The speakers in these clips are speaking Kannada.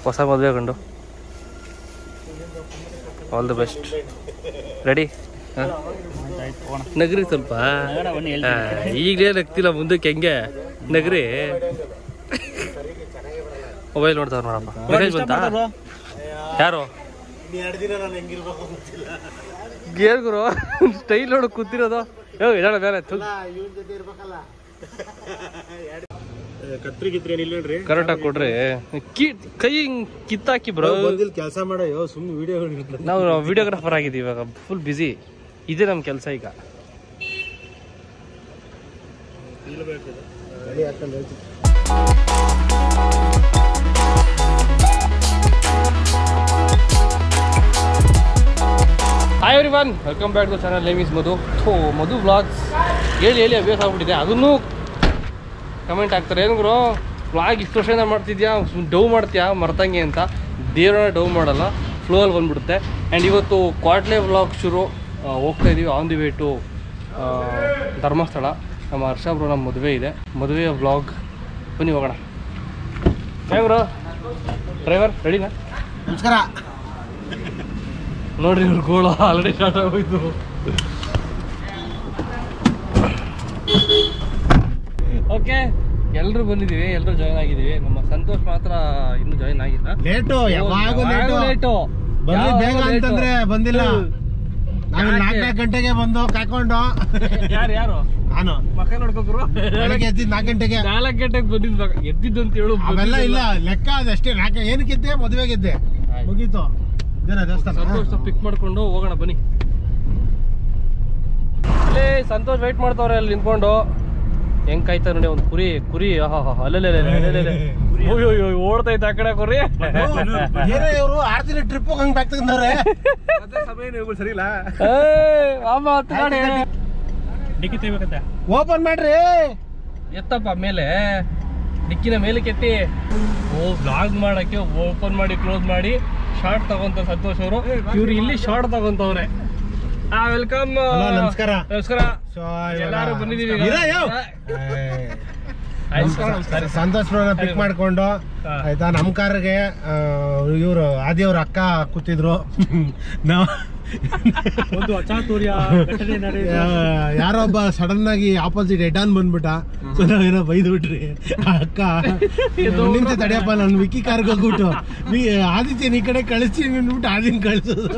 ಹೊಸ ಮದುವೆ ಗಂಡು ಆಲ್ ದ ಬೆಸ್ಟ್ ರೆಡಿ ನಗರಿ ಸ್ವಲ್ಪ ಆ, ಈಗಲೇ ನಗ್ತಿಲ್ಲ ಮುಂದಕ್ಕೆ ಹೆಂಗೆ ನಗರಿ ಮೊಬೈಲ್ ನೋಡ್ತಾವ ನೋಡಪ್ಪ ಮೆಸೇಜ್ ಬಂತಾ ಯಾರು ಗೇರ್ ಗುರು ಸ್ಟೈಲ್ ನೋಡು ಕೂತಿರೋದು ಯೋ ಇದಳ ಬೇರೆ ಕತ್ರಿ ಗಿತ್ರಿ ಏನಿಲ್ಲ ಕರೆಕ್ಟಾಗಿ ಕೊಡ್ರಿ ಕಿ ಕೈ ಹಿಂಗ್ ಕಿತ್ತಾಕಿ ಬ್ರೋ ಬಂದಿಲ್ ಕೆಲಸ ಮಾಡೋ ಸುಮ್ಮನೆ ವಿಡಿಯೋ ನಾವು ವಿಡಿಯೋಗ್ರಾಫರ್ ಆಗಿದ್ದೀವಿ ಇವಾಗ ಫುಲ್ ಬ್ಯುಸಿ ಇದೇ ನಮ್ಮ ಕೆಲಸ ಈಗ hi everyone welcome back to channel name is Madhu ಥೋ ಮಧು ವ್ಲಾಗ್ಸ್ ಹೇಳಿ ಹೇಳಿ ಅಭ್ಯಾಸ ಆಗ್ಬಿಟ್ಟಿದೆ ಅದನ್ನು ಕಮೆಂಟ್ ಹಾಕ್ತಾರೆ ಏನು ಗುರು ವ್ಲಾಗ್ ಇಷ್ಟು ವರ್ಷದಿಂದ ಮಾಡ್ತಿದ್ಯಾ ಡವ್ ಮಾಡ್ತೀಯಾ ಮರ್ತಂಗೆ ಅಂತ ದೇವ್ರನ್ನ ಡವ್ ಮಾಡಲ್ಲ ಫ್ಲೋಯಲ್ಲಿ ಬಂದ್ಬಿಡುತ್ತೆ ಆ್ಯಂಡ್ ಇವತ್ತು ಕ್ವಾಟ್ಲೆ ವ್ಲಾಗ್ ಶುರು ಆ, ಹೋಗ್ತಾ ಇದ್ದೀವಿ on the way to Dharmasthala ನಮ್ಮ ಹರ್ಷ ಬ್ರೋ ನಮ್ಮ ಮದುವೆ ಇದೆ ಮದುವೆಯ ವ್ಲಾಗ್ ಬನ್ನಿ ಹೋಗೋಣ ಹೇಗೆ ಬ್ರೋ ಡ್ರೈವರ್ ರೆಡಿನಾ ನಮಸ್ಕಾರ ನೋಡ್ರಿ ಇವ್ರ ಗೋಳು ಆಲ್ರೆಡಿ ಸ್ಟಾರ್ಟ್ ಆಗೋಯ್ತು ಓಕೆ ಎಲ್ಲರೂ ಬಂದಿದ್ದೀವಿ ಎಲ್ಲರೂ ಜಾಯ್ನ್ ಆಗಿದ್ದೀವಿ ನಮ್ಮ ಸಂತೋಷ್ ಮಾತ್ರ ಇನ್ನೂ ಜಾಯ್ನ್ ಆಗಿಲ್ಲ ಲೇಟು ಯಾವಾಗೂ ಲೇಟು ಲೇಟು ಬಂದು ಬೇಗ ಅಂತಂದ್ರೆ ಬಂದಿಲ್ಲ ನಾನು ಯಾಕೆ? ನಾಲ್ಕು ಗಂಟೆಗೆ ಬಂದು ಕಾಯ್ಕೊಂಡು ಯಾರು ಯಾರು ನಾನು ಮಕ್ಕ ನೋಡ್ಕೊಬ್ರು ಬೆಳಗ್ಗೆ ಎದ್ದಿದ್ದು ನಾಲ್ಕು ಗಂಟೆಗೆ ನಾಲ್ಕು ಗಂಟೆಗೆ ಬಂದಿದ್ದು ಮಗ. ಎದ್ದಿದ್ದು ಅಂತ ಹೇಳು ಅವೆಲ್ಲ ಇಲ್ಲ ಲೆಕ್ಕ ಅದಷ್ಟೇ ನಾಲ್ಕು ಏನಕ್ಕಿದ್ದೆ ಮದುವೆಗಿದ್ದೆ ಆಯ್ತು. ಮುಗೀತು ಇದೇನ ದೇವಸ್ಥಾನ ಸಂತೋಷ್ ಪಿಕ್ ಮಾಡ್ಕೊಂಡು ಹೋಗೋಣ ಬನ್ನಿ ಅಲ್ಲೇ ಸಂತೋಷ್ ವೆಯ್ಟ್ ಮಾಡ್ತಾವ್ರೆ ಅಲ್ಲಿ ನಿಂತ್ಕೊಂಡು ಹೆಂಗ್ ಕಾಯ್ತಾ ನೋಡಿ ಒಂದು ಕುರಿ ಕುರಿ ಆಹಾ ಅಲ್ಲೇ ಅಯ್ಯೋ ಓಡ್ತೈತೆ ಆ ಕಡೆ ಕುರಿ ಏನೋ ಇವರು ಆರು ದಿನ ಟ್ರಿಪ್ ಹಂಗ್ ಬ್ಯಾಗ್ ತಗೊಂಡವ್ರೆ ಸರಿ ಇಲ್ಲ ಏಯ್, ಅಮ್ಮ ಹತ್ತು ಗಾಡಿ ಡಿಕ್ಕಿ ತೆಗಿಬೇಕಂತೆ ಓಪನ್ ಮಾಡ್ರಿ ಎತ್ತಪ್ಪ ಮೇಲೆ ಡಿಕ್ಕಿನ ಮೇಲೆ ಕೆತ್ತಿ ಓ ಬ್ಲಾಗ್ ಮಾಡಕ್ಕೆ ಓಪನ್ ಮಾಡಿ ಕ್ಲೋಸ್ ಮಾಡಿ ಶಾರ್ಟ್ ತಗೊಂತ ಸಂತೋಷ್ ಅವರು ಇವ್ರು ಇಲ್ಲಿ ಶಾರ್ಟ್ ತಗೊಂತವ್ರೆ ಆ ವೆಲ್ಕಮ್ Hello, ನಮಸ್ಕಾರ. ನಮಸ್ಕಾರ ಸೊ ಎಲ್ಲಾರು ಬಂದಿದೀವಿ ಈಗ. ಇರ ಯಾವ? ಆಯ್ತು, ಸರಿ. ಸಂತೋಷ್ ಪಿಕ್ ಮಾಡ್ಕೊಂಡು ಹಾ. ಆಯ್ತಾ ನಮ್ ಕಾರ್ಗೆ ಇವರು ಆದಿಯವ್ರ ಅಕ್ಕ ಕೂತಿದ್ರು ನಾವ್ ಒಂದು ಅಚಾತುರ್ಯ ಘಟನೆ ನಡೆಯಿತು ಯಾ- ಯಾರೋ ಒಬ್ಬ ಸಡನ್ ಆಗಿ ಆಪೋಸಿಟ್ ಎಟಾನ್ ಬಂದ್ಬಿಟ್ಟ ಸೊ ನಾವೇನೋ ಬೈದು ಬಿಟ್ರಿ ಆ ಅಕ್ಕ ಒಂದ್ ನಿಮಿಷ ತಡಿಯಪ್ಪ ನಾನು ವಿಕ್ಕಿ ಕಾರ್ಗೆ ಹೋಗ್ಬಿಟ್ಟು ವಿ- ಆದಿತ್ಯನ ಈ ಕಡೆ ಕಳಿಸ್ತೀನಿ ಅಂದ್ಬಿಟ್ಟು ಆದಿನ್ ಕಳ್ಸೋದು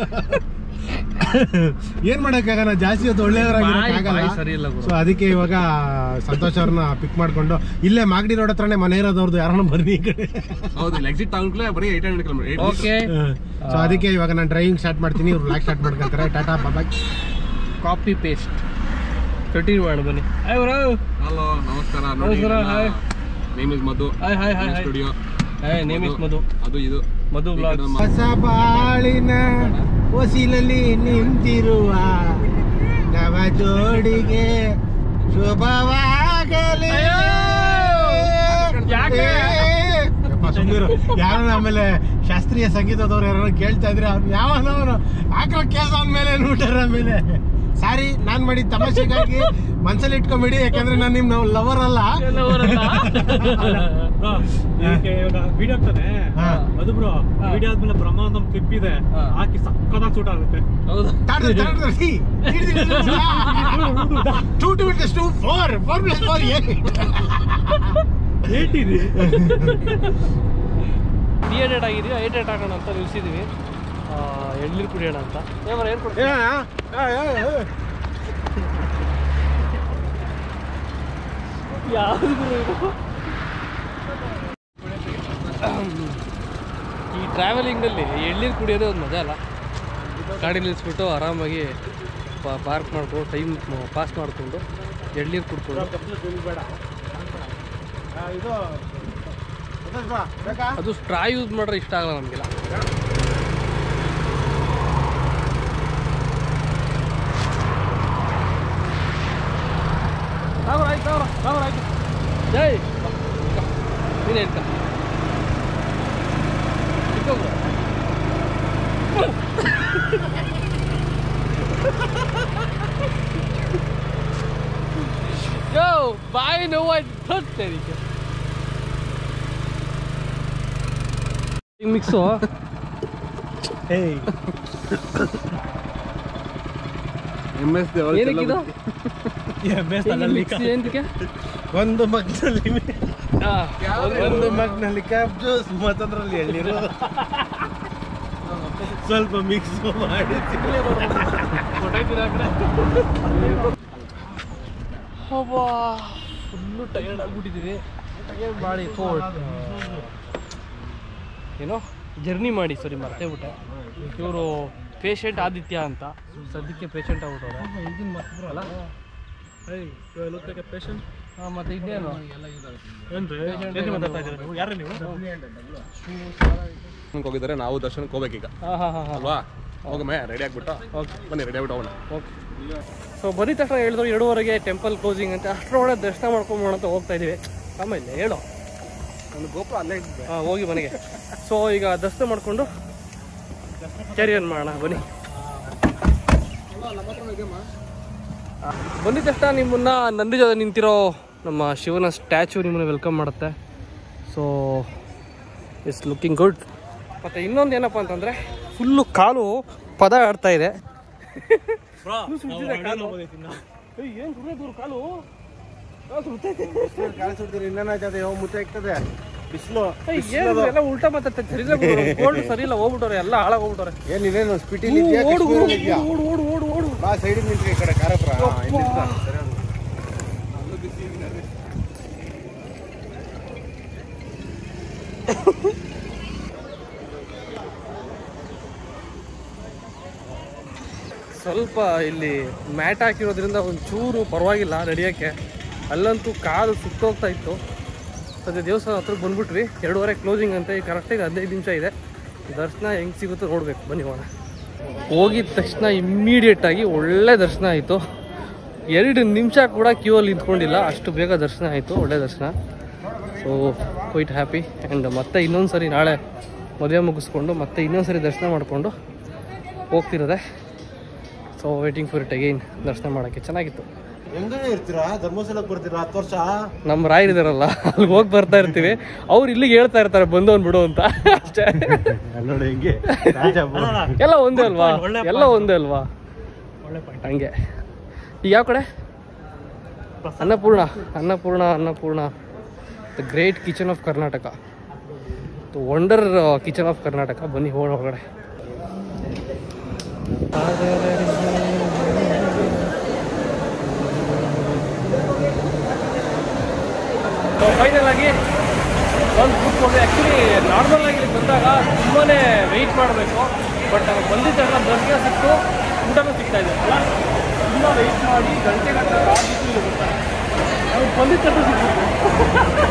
ಏನ್ ಮಾಡಕ್ಕಾಗಲ್ಲ ಜಾಸ್ತಿ ಹೊತ್ತು ಬಾಯಿ- ಒಳ್ಳೆಯವರಾಗಿರಕ್ಕಾಗಲ್ಲ ಬಾಯಿ ಸರಿ ಇಲ್ಲ ಗುರು. ಸೊ ಅದಕ್ಕೆ ಇವಾಗ ಸಂತೋಷ್ ಅವ್ರನ್ನ ಪಿಕ್ ಮಾಡ್ಕೊಂಡು ಇಲ್ಲೇ ಮಾಗಡಿ ರೋಡ್ ಹತ್ರನೇ ಮನೆ ಇರೋದವ್ರದ್ದು ಯಾರನ್ನ ಬರ್ರಿ ಈ ಕಡೆ ಹೌದು ಇಲ್ಲಿ ಎಕ್ಸಿಟ್ ತಗೊಂಡ್ಲೆ ಬರೀ eight hundred kilometre okay so ಅದಕ್ಕೆ ಇವಾಗ ನಾನು ಡ್ರೈವಿಂಗ್ ಸ್ಟಾರ್ಟ್ ಮಾಡ್ತೀನಿ ಇವ್ರು ಬ್ಲಾಕ್ ಸ್ಟಾರ್ಟ್ ಮಾಡ್ಕೊಂತಾರೆ ಟಾಟಾ ಬಾಬಾಯ್ ಕಾಪಿ ಪೇಸ್ಟ್ ಕಂಟಿನ್ಯೂ ಮಾಡಿ ಬನ್ನಿ ಹಾಯ್ ಬ್ರೋ ಹಲೋ ನಮಸ್ಕಾರ ನಮಸ್ಕಾರ, hi. Name is Madhu hi hi hi hi studio hi name is Madhu ಅದು ಇದು ಮಧು ಈ ಕಡೆ ವ್ಲಾಗ್ಸ್ ನಮ್ಮ- ಹೊಸ ಬಾಳಿನ ಹೊಸಿಲಲ್ಲಿ ನಿಂತಿರುವ ನವ ಜೋಡಿಗೆ ಶುಭವಾಗಲಿ ಯಾಕೆ? ಯಪ್ಪ, ಸುಮ್ನಿರು. ಯಾರನ್ನ ಆಮೇಲೆ ಶಾಸ್ತ್ರೀಯ ಸಂಗೀತದವ್ರು ಯಾರು ಕೇಳ್ತಾ ಇದ್ರೆ ಅವ್ರು ಯಾವನವನು ಹಾಕೋ ಕೇಸ್ ಮೇಲೆ ಅನ್ಬಿಟ್ಟಾರ ಆಮೇಲೆ ಸಾರಿ ನಾನ್ ಮಾಡಿದ ತಮಾಷೆಗಾಗಿ ಮನ್ಸಲ್ಲಿ ಇಟ್ಕೊಂಬಿಡಿ ಯಾಕಂದ್ರೆ ನಾನು ನಿಮ್ ಲವರ್ ಅಲ್ಲ ಇವಾಗ ವಿಡಿಯೋ ಆಗ್ತಾನೆ ಹಾ. ಅದು ಬ್ರೋ ಹಾ. ವಿಡಿಯೋ ಆದ್ಮೇಲೆ ಬ್ರಹ್ಮಾನಂದಂ ಕ್ಲಿಪ್ ಇದೆ ಹಾ. ಹಾಕಿ ಸಕ್ಕದಾಗಿ ಸೂಟ್ ಆಗುತ್ತೆ ಹೌದಾ ತಾಡ್ರಿ, ತಾಡ್ರಿ, see. ಹಿಡ್ದಿರಿ, Two two plus two, four. Four plus four, eight. ಏಟಿದೆ ಡಿ ಎಡೆಡ್ ಆಗಿದೀವಿ ಐಟ್ ಏಟ್ ಹಾಕೋಣ ಅಂತ ನಿಲ್ಸಿದೀವಿ ಎಳ್ನೀರು ಕುಡಿಯೋಣ ಅಂತ ಏಮರ ಏನು ಕೊಡ್ತೀವಿ ಯಾವುದು ಈ ಟ್ರಾವೆಲಿಂಗಲ್ಲಿ ಎಳ್ನೀರು ಕುಡಿಯೋದೇ ಒಂದು ಮಜಾ ಅಲ್ಲ ಗಾಡಿ ನಿಲ್ಲಿಸ್ಬಿಟ್ಟು ಆರಾಮಾಗಿ ಪಾರ್ಕ್ ಮಾಡ್ಕೊಂಡು ಟೈಮ್ ಪಾಸ್ ಮಾಡಿಕೊಂಡು ಎಳ್ನೀರು ಕುಡ್ಕೊಂಡು ಇದು ಸಂತೋಷ್ ಬಾ, ಬೇಕಾ? ಅದು ಸ್ಟ್ರಾ ಯೂಸ್ ಮಾಡ್ರೆ ಇಷ್ಟ ಆಗಲ್ಲ ನಮಗೆಲ್ಲ ಆಯ್ತು ಸಾವಿರ ಆಯ್ತು ಜೈ ನೀನು ಹೇಳ್ಕ ಯೋ ಬಾಯಿ ನೋವು ಆಯ್ತು ಮಿಕ್ಸು ಎಮ್ ಎಸ್ ಏನಕ್ಕಿದು ಮಿಕ್ಸಿ ಏನಕ್ಕೆ ಒಂದು ಮಗ್ನಲ್ಲಿ ಒಂದು ಮಗ್ನಲ್ಲಿ ಕ್ಯಾಬ್ ಜ್ಯೂಸ್ ಮತ್ತೊಂದ್ರಲ್ಲಿ ಎಳ್ನೀರು ಸ್ವಲ್ಪ ಮಿಕ್ಸ್ ಮಾಡಿ ಹಬ್ಬಾ ಫುಲ್ಲು ಟಯರ್ಡ್ ಆಗ್ಬಿಟ್ಟಿದ್ದೀವಿ ಟಯರ್ಡ್ ಮಾಡಿ ಫೋರ್ಡ್ ಏನೋ ಜರ್ನಿ ಮಾಡಿ ಸಾರಿ ಮರ್ತೇ ಬಿಟ್ಟೆ ಇವರು ಪೇಷಂಟ್ ಆದಿತ್ಯ ಅಂತ ಸದ್ಯಕ್ಕೆ ಪೇಷಂಟ್ ಆಗ್ಬಿಟ್ಟವ್ರೆ ಈಗಿನ ಮಕ್ಕಳು ಅಲ್ಲ ಪೇಷಂಟ್ ಹಾಂ ಮತ್ತು ಇನ್ನೇನು ಏನ್ರಿ ಮಾತಾಡ್ತಾ ಇದ್ದೀರಾ ನೀವು ಯಾರು ನೀವು ಹೋಗಿದ್ದಾರೆ ನಾವು ದರ್ಶನಕ್ಕೆ ಹೋಗ್ಬೇಕೀಗ ಹಾಂ ಹಾಂ ಹಾಂ ಹಾಂ ಅಲ್ವಾ ಹೋಗಮ್ಮೆ ರೆಡಿ ಆಗ್ಬಿಟ್ಟು ಓಕೆ ಬನ್ನಿ ರೆಡಿ ಆಗ್ಬಿಟ್ಟು ಹೋಗೋಣ ಓಕೆ ಸೊ ಬಂದಿದ ತಕ್ಷಣ ಹೇಳಿದ್ರು ಎರಡೂವರೆಗೆ ಟೆಂಪಲ್ ಕ್ಲೋಸಿಂಗ್ ಅಂತ ಅಷ್ಟರೊಳಗೆ ದರ್ಶನ ಮಾಡ್ಕೊಂಬೋಣ ಅಂತ ಹೋಗ್ತಾ ಇದೀವಿ ಆಮೇಲೆ ಹೇಳು ಒಂದು ಗೋಪುರ ಅಲ್ಲೇ ಇದ್ದೆ ಹಾಂ ಹೋಗಿ ಮನೆಗೆ ಸೊ ಈಗ ದರ್ಶನ ಮಾಡಿಕೊಂಡು ಕ್ಯಾರಿಯನ್ ಮಾಡೋಣ ಬನ್ನಿ ಬಂದಿದ ತಕ್ಷಣ ನಿಮ್ಮನ್ನ ನಂದಿ ಜೊತೆ ನಿಂತಿರೋ ನಮ್ಮ ಶಿವನ ಸ್ಟ್ಯಾಚು ನಿಮ್ಮನ್ನ ವೆಲ್ಕಮ್ ಮಾಡುತ್ತೆ ಸೊ ಇಟ್ಸ್ ಲುಕಿಂಗ್ ಗುಡ್ ಮತ್ತು ಇನ್ನೊಂದು ಏನಪ್ಪ ಅಂತಂದರೆ ಫುಲ್ಲು ಕಾಲು ಪದ ಆಡ್ತಾ ಇದೆ ಏನು ಸುರಿಯೋದು ಕಾಲು ಇನ್ನೇನಾಗ್ತದೆ ಮುತ್ತೆ ಆಗ್ತದೆ ಬಿಸಿಲು ಏಯ್, ಏನು ಇದು ಎಲ್ಲ ಉಲ್ಟಾ ಮತ್ತೆ ಸರಿ ಇಲ್ಲ ಗೋಲ್ಡ್ ಸರಿ ಇಲ್ಲ ಹೋಗ್ಬಿಟ್ಟವ್ರೆ ಎಲ್ಲ ಹಾಳಾಗಿ ಹೋಗ್ಬಿಟ್ಟವ್ರೆ ಏನ್ ಇದೇನು ಸ್ಪಿಟಿಲ್ ಇದೆಯಾ ಓಡು ಓಡು ಕಶ್ಮೀರಲ್ಲಿ ಇದೆಯಾ ಓಡು ಓಡು ಓಡು ಓಡು ಬಾ ಸೈಡಿಗೆ ನಿಂತ್ರಿ ಈ ಕಡೆ ಕಾರಪ್ರ ಸ್ವಲ್ಪ ಇಲ್ಲಿ ಮ್ಯಾಟ್ ಹಾಕಿರೋದ್ರಿಂದ ಒಂಚೂರು ಪರವಾಗಿಲ್ಲ ನಡೆಯೋಕ್ಕೆ ಅಲ್ಲಂತೂ ಕಾಲು ಸುತ್ತೋಗ್ತಾ ಇತ್ತು ಸದ್ಯ ದೇವಸ್ಥಾನ ಹತ್ರ ಬಂದ್ಬಿಟ್ವಿ ಎರಡೂವರೆ ಕ್ಲೋಸಿಂಗ್ ಅಂತ ಈಗ ಕರೆಕ್ಟಾಗಿ ಹದಿನೈದು ನಿಮಿಷ ಇದೆ ದರ್ಶನ ಹೆಂಗೆ ಸಿಗುತ್ತೋ ನೋಡ್ಬೇಕು ಬನ್ನಿ ಹೋಗೋಣ ಹೋಗಿದ ತಕ್ಷಣ ಇಮ್ಮಿಡಿಯೇಟಾಗಿ ಒಳ್ಳೆ ದರ್ಶನ ಆಯಿತು ಎರಡು ನಿಮಿಷ ಕೂಡ ಕ್ಯೂ ಅಲ್ಲಿ ನಿಂತ್ಕೊಂಡಿಲ್ಲ ಅಷ್ಟು ಬೇಗ ದರ್ಶನ ಆಯಿತು ಒಳ್ಳೆ ದರ್ಶನ ಸೊ ಕ್ವೈಟ್ ಹ್ಯಾಪಿ ಆ್ಯಂಡ್ ಮತ್ತೆ ಇನ್ನೊಂದು ಸರಿ ನಾಳೆ ಮದುವೆ ಮುಗಿಸ್ಕೊಂಡು ಮತ್ತೆ ಇನ್ನೊಂದು ಸರಿ ದರ್ಶನ ಮಾಡಿಕೊಂಡು ಹೋಗ್ತಿರೋದೆ so waiting for it again ದರ್ಶನ ಮಾಡೋಕ್ಕೆ ಚೆನ್ನಾಗಿತ್ತು ಹೆಂಗ ಇರ್ತೀರಾ ಧರ್ಮಸ್ಥಳಕ್ಕೆ ಬರ್ತೀರಾ ಹತ್ತು ವರ್ಷ ನಮ್ಮ ರಾಯರಿದಾರಲ್ಲ ಅಲ್ಲಿಗೆ ಹೋಗಿ ಬರ್ತಾ ಇರ್ತೀವಿ ಅವ್ರು ಇಲ್ಲಿಗೆ ಹೇಳ್ತಾ ಇರ್ತಾರೆ ಬಂದವನ್ ಬಿಡು ಅಂತ ಅಷ್ಟೇ ನೋಡಿ ಹೆಂಗೆ ರಾಜ ಎಲ್ಲ ಒಂದೇ ಅಲ್ವಾ ಒಳ್ಳೆ ಎಲ್ಲ ಒಂದೇ ಅಲ್ವಾ ಒಳ್ಳೆ ಪಾಯಿಂಟ್ ಹಂಗೆ ಈಗ ಯಾವ ಕಡೆ Annapoorna Annapoorna Annapoorna the great kitchen of Karnataka wonder kitchen of Karnataka ಬನ್ನಿ ಹೋಗೋಣ ಹೊರಗಡೆ ಫೈನಲ್ ಆಗಿ ಒಂದು ಕೂತ್ಕೊಂಡು ಆ್ಯಕ್ಚುಲಿ ನಾರ್ಮಲ್ ಆಗಿ ಇಲ್ಲಿ ಬಂದಾಗ ತುಂಬಾ ವೆಯ್ಟ್ ಮಾಡಬೇಕು ಬಟ್ ನಮಗೆ ಬಂದಿದ್ದ ತಕ್ಷಣ ದರ್ಶನ ಸಿಕ್ತು ಊಟನೂ ಸಿಗ್ತಾ ಇದೆ ಅಲ್ಲ ತುಂಬ ವೆಯ್ಟ್ ಮಾಡಿ ಗಂಟೆ ಗಂಟೆ ಕಾದಿದ್ದು ಇಲ್ಲಿ ಬರ್ತಾರೆ ನಮಗೆ ಬಂದಿದ್ದ ತಕ್ಷಣ ಸಿಕ್ತು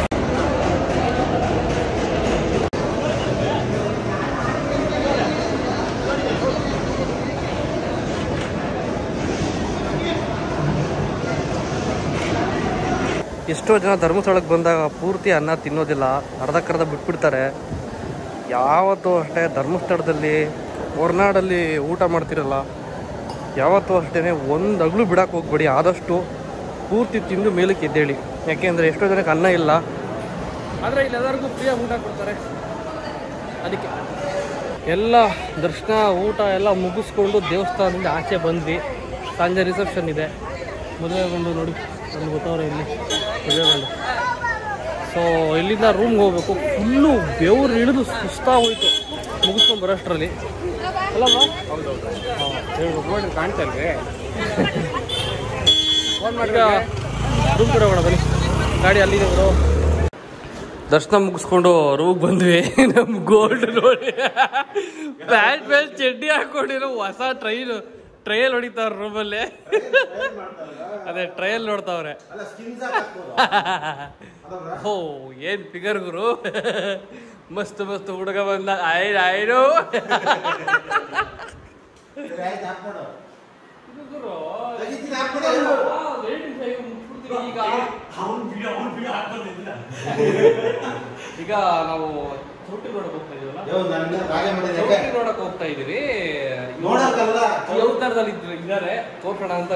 ಎಷ್ಟೋ ಜನ ಧರ್ಮಸ್ಥಳಕ್ಕೆ ಬಂದಾಗ ಪೂರ್ತಿ ಅನ್ನ ತಿನ್ನೋದಿಲ್ಲ ಅರ್ಧಕ್ಕರ್ಧ ಬಿಟ್ಬಿಡ್ತಾರೆ ಯಾವತ್ತೂ ಅಷ್ಟೇ ಧರ್ಮಸ್ಥಳದಲ್ಲಿ ಹೊರ್ನಾಡಲ್ಲಿ ಊಟ ಮಾಡ್ತಿರಲ್ಲ ಯಾವತ್ತೂ ಅಷ್ಟೇ ಒಂದು ಅಗ್ಳು ಬಿಡಕ್ಕೆ ಹೋಗ್ಬೇಡಿ ಆದಷ್ಟು ಪೂರ್ತಿ ತಿಂದು ಮೇಲಕ್ಕೆ ಎದ್ದೇಳಿ ಯಾಕೆಂದರೆ ಎಷ್ಟೋ ಜನಕ್ಕೆ ಅನ್ನ ಇಲ್ಲ ಆದರೆ ಇಲ್ಲಿ ಎಲ್ಲರಿಗೂ ಫ್ರೀಯಾಗಿ ಊಟ ಕೊಡ್ತಾರೆ ಅದಕ್ಕೆ ಎಲ್ಲ ದರ್ಶನ ಊಟ ಎಲ್ಲ ಮುಗಿಸ್ಕೊಂಡು ದೇವಸ್ಥಾನದಿಂದ ಆಚೆ ಬಂದ್ವಿ ಸಂಜೆ ರಿಸೆಪ್ಷನ್ ಇದೆ ಮದುವೆ ಗಂಡು ನೋಡಿ ಅಲ್ಲಿ ಗೊತ್ತವ್ರೆ ಇಲ್ಲಿ ಮದುವೆ ಗಂಡು ಸೊ ಇಲ್ಲಿಂದ ರೂಮ್ಗೆ ಹೋಗ್ಬೇಕು ಫುಲ್ಲು ಬೆವರು ಇಳಿದು ಸುಸ್ತಾಗೋಯ್ತು ಮುಗಿಸ್ಕೊಂಡು ಬರೋಷ್ಟರಲ್ಲಿ ಅಲ್ಲಮ್ಮ ನೋಡ್ರಿ ಕಾಣ್ತಾ ಇಲ್ವೇ ಈಗ ರೂಮ್ ಕಡೆ ಹೋಗೋಣ ಬನ್ನಿ ಗಾಡಿ ಅಲ್ಲಿದೆ ಬರೋ ದರ್ಶನ ಮುಗಿಸ್ಕೊಂಡು ರೂಮ್ಗೆ ಬಂದ್ವಿ ನಮ್ ಗೋಲ್ಡ್ ನೋಡಿ ಪ್ಯಾಂಟ್ ಮೇಲೆ ಚಡ್ಡಿ ಹಾಕೊಂಡಿರೋ ಹೊಸ ಟ್ರೈನ್ ಟ್ರಯಲ್ ಹೊಡಿತಾವ್ರ ರೂಮಲ್ಲಿ ಅದೇ ಟ್ರಯಲ್ ನೋಡ್ತಾವ್ರೆ ಓ ಏನ್ ಫಿಗರ್ ಗುರು ಮಸ್ತ್ ಮಸ್ತ್ ಹುಡುಗ ಬಂದ ಆಯ್ತು ಆಯ್ತು ಈಗ ನಾವು ಚೌಟ್ರಿ ನೋಡಕ್ ಹೋಗ್ತಾ ಇದೀವಲ್ಲ ಚೌಟ್ರಿ ನೋಡಕ್ ಹೋಗ್ತಾ ಇದೀವಿ ನೋಡಕ್ಕಲ್ಲ. ಈ ಅವತಾರದಲ್ಲಿ ಇದ್ರು ಇದಾರೆ ತೋರ್ಸೋಣ ಅಂತ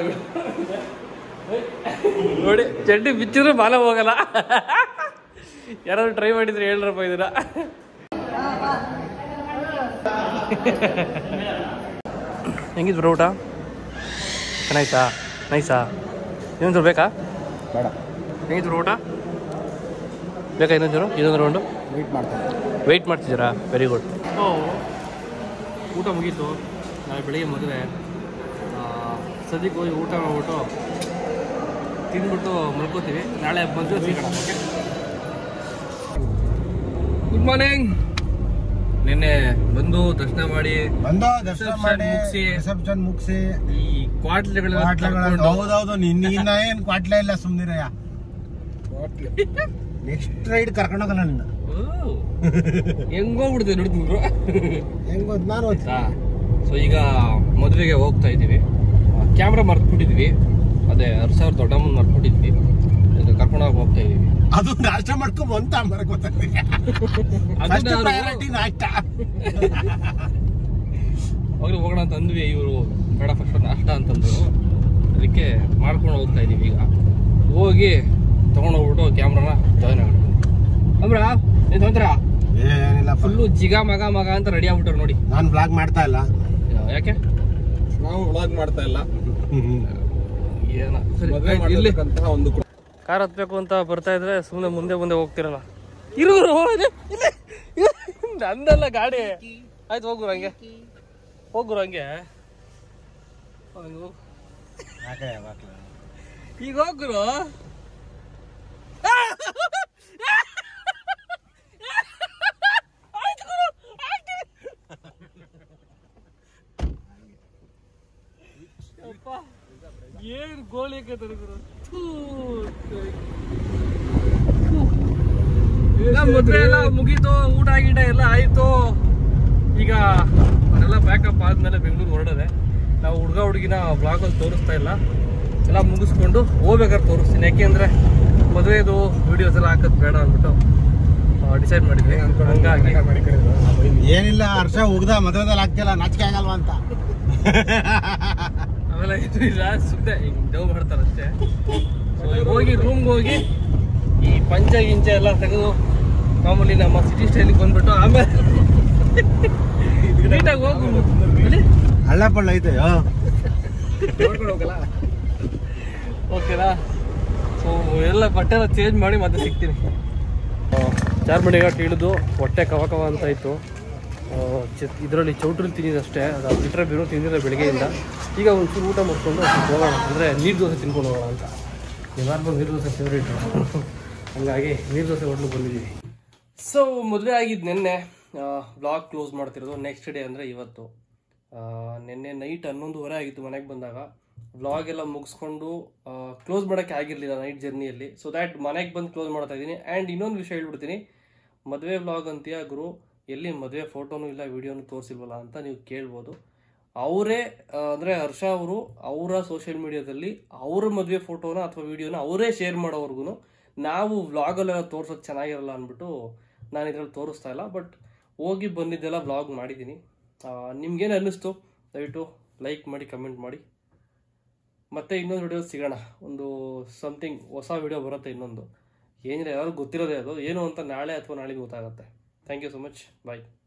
ನೋಡಿ ಚಡ್ಡಿ ಬಿಚ್ಚಿದ್ರೆ ಬಾಲ ಹೋಗಲ್ಲ ಯಾರಾದ್ರು ಟ್ರೈ ಮಾಡಿದ್ರೆ ಹೇಳ್ರಪ್ಪ ಇದನ್ನ ಹೆಂಗಿತ್ತು ಬ್ರೋ ಊಟ ಚೆನ್ನಾಯ್ತಾ ನೈಸಾ ಇನ್ನೊಂದು ಬೇಕಾ ಬೇಡ ಹೆಂಗಿತ್ತು ಬ್ರೋ ಊಟ ಬೇಕಾ ಇನ್ನೊಂದು ಇನ್ನೊಂದು ರೌಂಡು ವೇಟ್ ಮಾಡ್ತಾರೆ ವೆಯ್ಟ್ ಮಾಡ್ತಿದ್ದೀರಾ ವೆರಿ ಗುಡ್ ಓ ಊಟ ಮುಗೀತು ನಾಳೆ ಬೆಳಿಗ್ಗೆ ಮದುವೆ ಸದ್ಯಕ್ಕೆ ಹೋಗಿ ಊಟ ಮಾಡ್ಬಿಟ್ಟು ತಿಂದ್ಬಿಟ್ಟು ಮಲ್ಕೋತೀವಿ ನಾಳೆ ಮದುವೆ ಸಿಗೋಣ ಓಕೆ ಗುಡ್ ಮಾರ್ನಿಂಗ್ ನಿನ್ನೆ ಬಂದು ದರ್ಶನ ಮಾಡಿ ಬಂದೋ ದರ್ಶನ Reception ಮಾಡಿ ಮುಗ್ಸಿ. ರಿಸೆಪ್ಷನ್ ಮುಗಿಸಿ ಈ ಕ್ವಾಟ್ಲೆಗಳೆಲ್ಲ ಕ್ವಾಟ್ಲೆಗಳು ಕರ್ಕೊಂಡು ಹೌದೌದು ನಿನ್ನ ಏನ್ ಕ್ವಾಟ್ಲೆ ಇಲ್ಲ ಸುಮ್ನಿರಯ್ಯ ನೆಕ್ಸ್ಟ್ ರೈಡ್ ಕರ್ಕೊಂಡೋಗಲ್ಲ ನಿನ್ನ ಓ, ಹೆಂಗೋಗ್ಬಿಡ್ತೀವಿ ನೋಡ್ತಿದ್ರು ಹೆಂಗ್ ಗೊತ್ತು ನಾನು ಓದ್ತೀನಿ. ಸೊ ಈಗ ಮದುವೆಗೆ ಹೋಗ್ತಾ ಇದ್ದೀವಿ ಕ್ಯಾಮ್ರಾ ಮರ್ತ್ಬಿಟ್ಟಿದ್ವಿ ಅದೇ ಹತ್ತು ಸಾವಿರ ದೊಡ್ಡಮ್ಮನ ಮರ್ತ್ಬಿಟ್ಟಿದ್ವಿ ಈಗ ಕರ್ಕೊಂಡೋಗಿ ಹೋಗ್ತಾ ಇದೀವಿ ಅದು ನಾಷ್ಟ ಮಾಡ್ಕೊಂಡ್ ಬಂತ ಮರಕೋತೀನಿ ಫಸ್ಟ್ ಪ್ರಯಾರಿಟಿ ನಾಷ್ಟ ಹೋಗಿ ಹೋಗೋಣ ಅಂತ ಅಂದ್ವಿ ಇವರು ಬೇಡ ಫಸ್ಟ್ ನಾಷ್ಟ ಅಂತಂದ್ರು ಅದಕ್ಕೆ ಮಾಡ್ಕೊಂಡು ಹೋಗ್ತಾ ಇದೀವಿ ಈಗ ಹೋಗಿ ತಗೊಂಡೋಗ್ಬಿಟ್ಟು ಕ್ಯಾಮ್ರಾನ ಜಾಯ್ನ್ ಆಗ್ಬಿಟ್ಟು ಅಂದ್ರ ಏನ್ ತೊಂದ್ರ ಏನಿಲ್ಲ ಫುಲ್ಲು ಜಿಗ ಮಗ ಮಗ ಅಂತ ರೆಡಿ ಆಗ್ಬಿಟ್ರು ನೋಡಿ ನಾನು ಬ್ಲಾಗ್ ಮಾಡ್ತಾ ಇಲ್ಲ ಯಾಕೆ ನಾವು ವ್ಲಾಗ್ ಮಾಡ್ತಾ ಇಲ್ಲ ಏನ ಮದುವೆ ಇಲ್ಲಿ ಮಾಡಬೇಕಂತ ಒಂದು ಕು- ಕಾರ್ ಹತ್ಬೇಕು ಅಂತ ಬರ್ತಾ ಇದ್ರೆ ಸುಮ್ಮನೆ ಮುಂದೆ ಮುಂದೆ ಹೋಗ್ತಿರಲ್ಲ ಇರುವರು ನಂದಲ್ಲ ಗಾಡಿ ಆಯ್ತು ಹೋಗುರು ಹಂಗೆ ಹೋಗುರು ಹಂಗೆ ಹಂಗೆ ಹೋಗು. ಈಗ ಹೋಗುರು ಏನ್ ಗೋಳಿ ಗುರು ನಮ್ಮ ಮದ್ವೆ ಎಲ್ಲ ಮುಗೀತು ಊಟ ಗೀಟ ಎಲ್ಲ ಆಯ್ತು ಈಗ ಅದೆಲ್ಲ ಬ್ಯಾಕಪ್ ಆದ್ಮೇಲೆ ಬೆಂಗಳೂರು ಹೊರಡದೆ ನಾವು ಹುಡುಗ ಹುಡುಗಿನ ಬ್ಲಾಗಲ್ಲಿ ತೋರಿಸ್ತಾ ಇಲ್ಲ ಎಲ್ಲ ಮುಗಿಸ್ಕೊಂಡು ಹೋಗ್ಬೇಕಾದ್ರೆ ತೋರಿಸ್ತೀನಿ ಯಾಕೆಂದ್ರೆ ಮದುವೆದು ವಿಡಿಯೋಸ್ ಎಲ್ಲ ಹಾಕೋದು ಬೇಡ ಅಂದ್ಬಿಟ್ಟು ಡಿಸೈಡ್ ಮಾಡಿದ್ವಿ ಹಂಗಾಗಿ ಏನಿಲ್ಲ ಹರ್ಷ ಉಗ್ದ ಮದ್ವೆದಲ್ಲಿ ಆಗ್ತಿಲ್ಲ ನಾಚಿಕೆ ಆಗಲ್ವಾ ಅಂತ ಆಮೇಲೆ ಇದು ಇಲ್ಲ ಸುಮ್ಮನೆ ಹಿಂಗೆ ಡವ್ ಮಾಡ್ತಾರೆ ಅಷ್ಟೇ ಸೊ ಹೋಗಿ ರೂಮ್ಗೆ ಹೋಗಿ ಈ ಪಂಚ ಗಿಂಚ ಎಲ್ಲ ತೆಗೆದು ಮಾಮೂಲಿ ನಮ್ಮ ಸಿಟಿ ಸ್ಟೈಲಿಗೆ ಬಂದ್ಬಿಟ್ಟು ಆಮೇಲೆ ನೀಟಾಗಿ ಹೋಗು ಎಲ್ಲಿ? ಹಳ್ಳ ಪಳ್ಳ ಐತೆ ಯೋ. ನೋಡ್ಕೊಂಡು ಹೋಗಲ್ಲ ಓಕೆನಾ ಸೊ ಎಲ್ಲ ಬಟ್ಟೆ ಎಲ್ಲ ಚೇಂಜ್ ಮಾಡಿ ಮತ್ತೆ ಸಿಗ್ತೀನಿ ಚಾರ್ಮಡಿ ಘಾಟ್ ಇಳಿದು ಹೊಟ್ಟೆ ಕವ ಕವ ಅಂತ ಇತ್ತು ಇದರಲ್ಲಿ ಚೌಟ್ರಲ್ಲಿ ತಿಂದಿದ್ದಷ್ಟೇ ಅದು ಅದು ಬಿಟ್ಟರೆ ಬೇರೆ ತಿಂದಿಲ್ಲ ಬೆಳಗ್ಗೆಯಿಂದ ಈಗ ಒಂಚೂರು ಊಟ ಮಾಡಿಕೊಂಡು ಹೋಗೋಣ ಅಂದರೆ ನೀರು ದೋಸೆ ತಿನ್ಕೊಂಡು ಹೋಗೋಣ ಅಂತ ಎಲ್ಲರಿಗೂ ನೀರು ದೋಸೆ ಫೇವ್ರೇಟು ಹಂಗಾಗಿ ನೀರು ದೋಸೆ ಹೋಟ್ಲು ಬಂದಿದ್ದೀವಿ ಸೊ ಮದುವೆ ಆಗಿದ್ದು ನಿನ್ನೆ ಬ್ಲಾಗ್ ಕ್ಲೋಸ್ ಮಾಡ್ತಿರೋದು ನೆಕ್ಸ್ಟ್ ಡೇ ಅಂದರೆ ಇವತ್ತು ಆ, ನಿನ್ನೆ ನೈಟ್ ಹನ್ನೊಂದುವರೆ ಆಗಿತ್ತು ಮನೆಗೆ ಬಂದಾಗ ವ್ಲಾಗ್ ಎಲ್ಲ ಮುಗಿಸ್ಕೊಂಡು ಕ್ಲೋಸ್ ಮಾಡೋಕ್ಕೆ ಆಗಿರಲಿಲ್ಲ ನೈಟ್ ಜರ್ನಿಯಲ್ಲಿ ಸೊ ದ್ಯಾಟ್ ಮನೆಗೆ ಬಂದು ಕ್ಲೋಸ್ ಮಾಡ್ತಾ ಇದ್ದೀನಿ ಆ್ಯಂಡ್ ಇನ್ನೊಂದು ವಿಷಯ ಹೇಳ್ಬಿಡ್ತೀನಿ ಮದುವೆ ವ್ಲಾಗ್ ಅಂತೀಯ ಗುರು ಎಲ್ಲಿ ಮದುವೆ ಫೋಟೋನು ಇಲ್ಲ ವಿಡಿಯೋನು ತೋರಿಸಿಲ್ವಲ್ಲ ಅಂತ ನೀವು ಕೇಳ್ಬೋದು ಅವರೇ ಅಂದರೆ ಹರ್ಷ ಅವರು ಅವರ ಸೋಷಿಯಲ್ ಮೀಡಿಯಾದಲ್ಲಿ ಅವರ ಮದುವೆ ಫೋಟೋನ ಅಥವಾ ವಿಡಿಯೋನ ಅವರೇ ಶೇರ್ ಮಾಡೋವರೆಗೂ ನಾವು ವ್ಲಾಗಲ್ಲೆಲ್ಲ ತೋರ್ಸೋದು ಚೆನ್ನಾಗಿರಲ್ಲ ಅಂದ್ಬಿಟ್ಟು ನಾನು ಇದರಲ್ಲಿ ತೋರಿಸ್ತಾ ಇಲ್ಲ ಬಟ್ ಹೋಗಿ ಬಂದಿದ್ದೆಲ್ಲ ವ್ಲಾಗ್ ಮಾಡಿದ್ದೀನಿ ನಿಮ್ಗೇನು ಅನ್ನಿಸ್ತು ದಯವಿಟ್ಟು ಲೈಕ್ ಮಾಡಿ ಕಮೆಂಟ್ ಮಾಡಿ ಮತ್ತೆ ಇನ್ನೊಂದು ವಿಡಿಯೋ ಸಿಗೋಣ ಒಂದು ಸಮಥಿಂಗ್ ಹೊಸ ವಿಡಿಯೋ ಬರುತ್ತೆ ಇನ್ನೊಂದು ಏನಿಲ್ಲ ಯಾರು ಗೊತ್ತಿರೋದೇ ಅದು ಏನು ಅಂತ ನಾಳೆ ಅಥವಾ ನಾಳೆಗೆ ಗೊತ್ತಾಗುತ್ತೆ thank you so much bye